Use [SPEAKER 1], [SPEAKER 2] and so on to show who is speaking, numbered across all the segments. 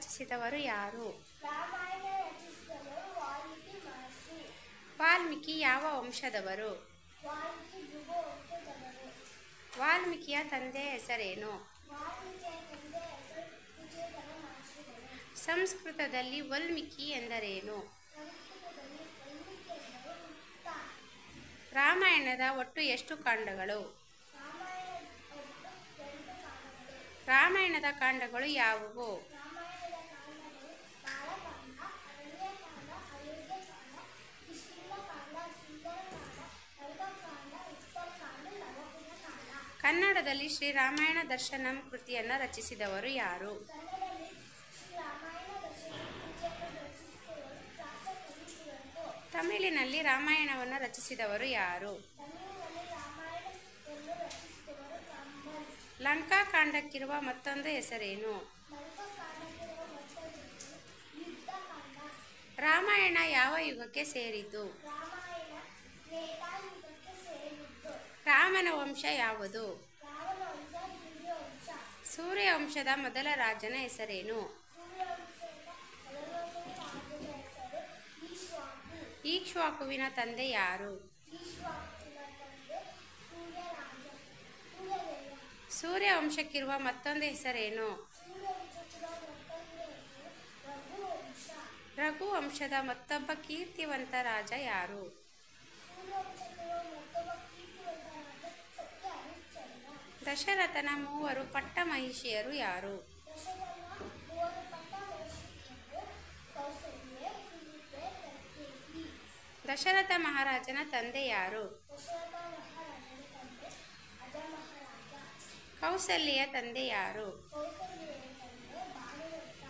[SPEAKER 1] ರಚಿಸಿದವರು ಯಾರು
[SPEAKER 2] ರಾಮಾಯಣ ರಚಿಸಿದವರು ವಾಲ್ಮೀಕಿ ಮಹರ್ಷಿ
[SPEAKER 1] ವಾಲ್ಮೀಕಿ ಯಾವ ವಂಶದವರು
[SPEAKER 2] ವಾಲ್ಮೀಕಿ ಭೃಗು ವಂಶದವರು
[SPEAKER 1] ವಾಲ್ಮೀಕಿಯ ತಂದೆಯ ಹೆಸರೇನು
[SPEAKER 2] ವಾಲ್ಮೀಕಿಯ ತಂದೆ ಹೆಸರು ಕುಚೇತನ ಮಹರ್ಷಿಗಳು
[SPEAKER 1] ಸಂಸ್ಕೃತದಲ್ಲಿ ವಾಲ್ಮೀಕಿ ಎಂದರೇನು
[SPEAKER 2] ಸಂಸ್ಕೃತದಲ್ಲಿ ವಾಲ್ಮೀಕಿ ಎಂದರು ಮುಕ್ತ
[SPEAKER 1] ರಾಮಾಯಣದ ಒಟ್ಟು ಎಷ್ಟು ಕಾಂಡಗಳು
[SPEAKER 2] ರಾಮಾಯಣ ಒಟ್ಟು ಎಂಟು ಕಾಂಡಗಳು
[SPEAKER 1] ರಾಮಾಯಣದ ಕಾಂಡಗಳು ಯಾವುವು
[SPEAKER 2] ರಾಮಾಯಣದ ಕಾಂಡಗಳು ಬಾಲಕಾಂಡ ಅರಣ್ಯಕಾಂಡ ಅಯೋಧ್ಯಕಾಂಡ ಕಿಷ್ಕಿಂಧಕಾಂಡ ಸುಂದರಕಾಂಡ ನರಕಕಾಂಡ ಉತ್ತರಕಾಂಡ ನವಗುಣಕಾಂಡ
[SPEAKER 1] ಕನ್ನಡದಲ್ಲಿ ಶ್ರೀರಾಮಾಯಣ ದರ್ಶನಂ ಕೃತಿಯನ್ನು ರಚಿಸಿದವರು ಯಾರು
[SPEAKER 2] ಕನ್ನಡದಲ್ಲಿ ಶ್ರೀ ರಾಮಾಯಣ ದರ್ಶನ ಪೂಜೆಯನ್ನು ರಚಿಸಿದವರು ಶಾಸಕವಿ ಕುವೆಂಪು
[SPEAKER 1] ತಮಿಳಿನಲ್ಲಿ ರಾಮಾಯಣವನ್ನು ರಚಿಸಿದವರು ಯಾರು
[SPEAKER 2] ತಮಿಳಿನಲ್ಲಿ ರಾಮಾಯಣವನ್ನು ರಚಿಸಿದವರು ಕಂಬನ್
[SPEAKER 1] ಲಂಕಾಕಾಂಡಕ್ಕಿರುವ ಮತ್ತೊಂದು ಹೆಸರೇನು
[SPEAKER 2] ನರಕಕಾಂಡಕ್ಕಿರುವ ಮತ್ತೊಂದು ಹೆಸರು ಯುದ್ಧಕಾಂಡ
[SPEAKER 1] ರಾಮಾಯಣ ಯಾವ ಯುಗಕ್ಕೆ ಸೇರಿತು
[SPEAKER 2] ರಾಮಾಯಣ ತ್ರೇತಾಯುಗಕ್ಕೆ ಸೇರಿದ್ದು
[SPEAKER 1] ರಾಮನ ವಂಶ ಯಾವುದು
[SPEAKER 2] ರಾವಣ ವಂಶ ಸೂರ್ಯವಂಶ
[SPEAKER 1] ಸೂರ್ಯವಂಶದ ಮೊದಲ ರಾಜನ ಹೆಸರೇನು
[SPEAKER 2] ಸೂರ್ಯವಂಶದ ಮೊದಲನೇ ರಾಜನ ಹೆಸರು ಈಶ್ವಾಕು
[SPEAKER 1] ಈಕ್ಷ್ವಾಕುವಿನ ತಂದೆ ಯಾರು
[SPEAKER 2] ಈಶ್ವಾಕುವಿನ ತಂದೆ ಸೂರ್ಯರಾಜ ಸೂರ್ಯದೇವ
[SPEAKER 1] ಸೂರ್ಯವಂಶಕ್ಕಿರುವ ಮತ್ತೊಂದು ಹೆಸರೇನು
[SPEAKER 2] ಸೂರ್ಯವಂಶದ ಮತ್ತೊಂದು ಹೆಸರು ರಘುವಂಶ
[SPEAKER 1] ರಘುವಂಶದ ಮತ್ತೊಬ್ಬ ಕೀರ್ತಿವಂತ ರಾಜ ಯಾರು
[SPEAKER 2] ಸೂರ್ಯವಂಶದ ಮತ್ತೊಬ್ಬ ಕೀರ್ತಿವಂತರಾದ ಸತ್ಯ ಹರಿಶ್ಚಂದ್ರ
[SPEAKER 1] ದಶರಥನ ಮೂವರು ಪಟ್ಟ ಮಹಿಷಿಯರು ಯಾರು
[SPEAKER 2] ದಶರಥನ ಮೂವರು ಪಟ್ಟ ಮಹಿಷಿಯರು ಕೌಸಲ್ಯೆ ಸುಮಿತ್ರೆ ಕೈಕೇಯಿ
[SPEAKER 1] ದಶರಥ ಮಹಾರಾಜನ ತಂದೆ ಯಾರು
[SPEAKER 2] ದಶರಥ ಮಹಾರಾಜನ ತಂದೆ ಅಜ ಮಹಾರಾಜ
[SPEAKER 1] ಕೌಸಲ್ಯ ತಂದೆ ಯಾರು
[SPEAKER 2] ಕೌಸಲ್ಯನ ತಂದೆ ಭಾನುವಂತ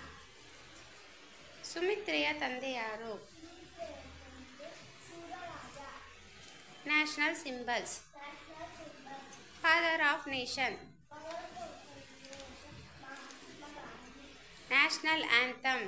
[SPEAKER 1] ಸುಮಿತ್ರೆಯ ತಂದೆ ಯಾರು
[SPEAKER 2] ಸುಮಿತ್ರೆಯ ತಂದೆ Shuraraja
[SPEAKER 1] national symbols
[SPEAKER 2] national symbol
[SPEAKER 1] father of nation
[SPEAKER 2] ಪರವರ್ತ Mahatma Gandhi
[SPEAKER 1] national anthem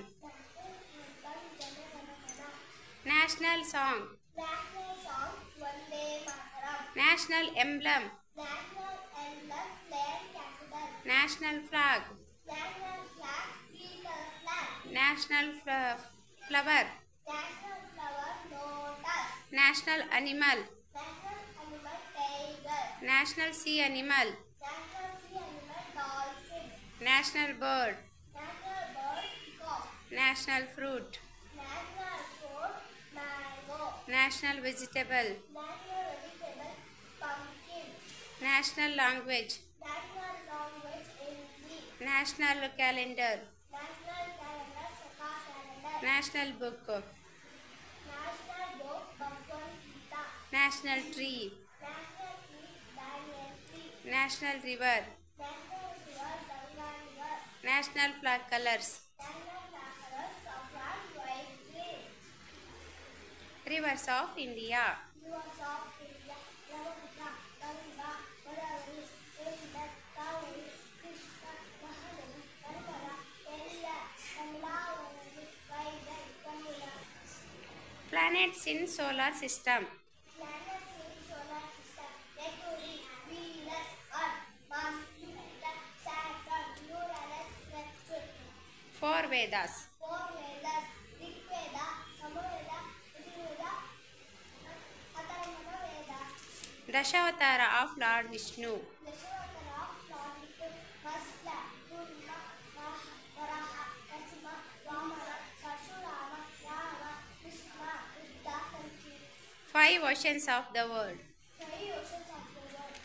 [SPEAKER 1] national song
[SPEAKER 2] national song Vande Mataram
[SPEAKER 1] national emblem
[SPEAKER 2] national emblem player capital
[SPEAKER 1] national flag
[SPEAKER 2] national flag three colour flag
[SPEAKER 1] national flower
[SPEAKER 2] national flower lotus
[SPEAKER 1] national animal
[SPEAKER 2] national animal tiger
[SPEAKER 1] national sea animal
[SPEAKER 2] national sea animal dolphin
[SPEAKER 1] national bird
[SPEAKER 2] national bird cock
[SPEAKER 1] national fruit
[SPEAKER 2] national fruit mango
[SPEAKER 1] national vegetable
[SPEAKER 2] national vegetable pumpkin
[SPEAKER 1] national language
[SPEAKER 2] national language Hindi
[SPEAKER 1] national calendar
[SPEAKER 2] national calendar Saka calendar
[SPEAKER 1] national book
[SPEAKER 2] national book Bhagavad Gita
[SPEAKER 1] national tree
[SPEAKER 2] national tree banyan tree
[SPEAKER 1] national river
[SPEAKER 2] national river Ganga river
[SPEAKER 1] national flag colours
[SPEAKER 2] national flag saffron white green
[SPEAKER 1] rivers of India
[SPEAKER 2] yours of India Brahmaputra Ganga Godavari Indus Kaveri Krishna Mahanadi Narmada ಎಲ್ಲ Kamalavati Vaigai Yamuna
[SPEAKER 1] planets in solar system
[SPEAKER 2] planets in solar system Mercury, Venus, Earth, Mars, Jupiter, Saturn, Uranus, Neptune.
[SPEAKER 1] Four Vedas
[SPEAKER 2] Four Vedas, Rigveda, Samaveda, Yajurveda, Atharvaveda Veda.
[SPEAKER 1] Dashavatara of Lord Vishnu
[SPEAKER 2] Dashavatara of Lord Vishnu, Vasla, Purna, Varaha, Varaha, Narasimha, Vamana, Parshurama, Rama, Krishna, Buddha, Kalki.
[SPEAKER 1] Five oceans of the world
[SPEAKER 2] Five oceans of the world.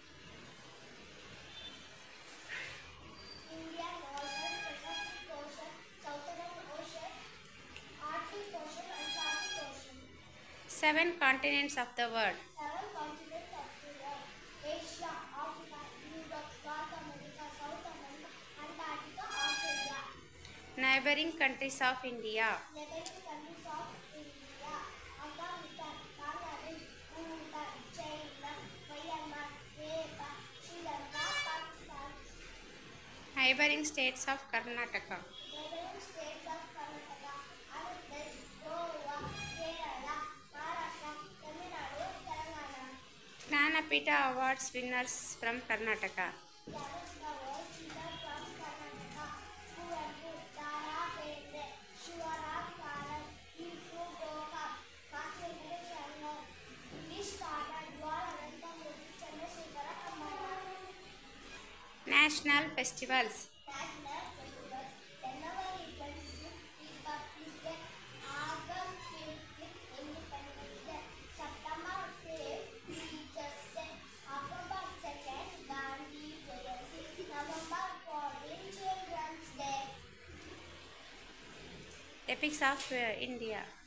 [SPEAKER 2] Indian Ocean, Pacific Ocean, Southern Ocean, Arctic Ocean, Antarctic Ocean.
[SPEAKER 1] Seven continents of the world
[SPEAKER 2] Seven continents of the world. Asia, Africa, Europe, North America, South America, Antarctica, Australia.
[SPEAKER 1] Neighbouring countries of India
[SPEAKER 2] Neighboring countries of India, Afghanistan, Bangladesh, Bhutan, China, Myanmar, Nepal, Sri Lanka, Pakistan.
[SPEAKER 1] Neighbouring states of Karnataka
[SPEAKER 2] Neighboring states of Karnataka, Andhra Pradesh, Goa, Kerala, Maharashtra, Tamil Nadu, Telangana.
[SPEAKER 1] Jnanpith awards winners from Karnataka
[SPEAKER 2] Jnanapita Awards winner from Karnataka, Kuvenpu, Dara
[SPEAKER 1] national festivals
[SPEAKER 2] National Festival, January 26th, Republic Day, August 5th, Independence Day, September 5th, Teachers Day, October 2nd, Gandhi Jayanti, November 14th, Children's Day.
[SPEAKER 1] Epics of India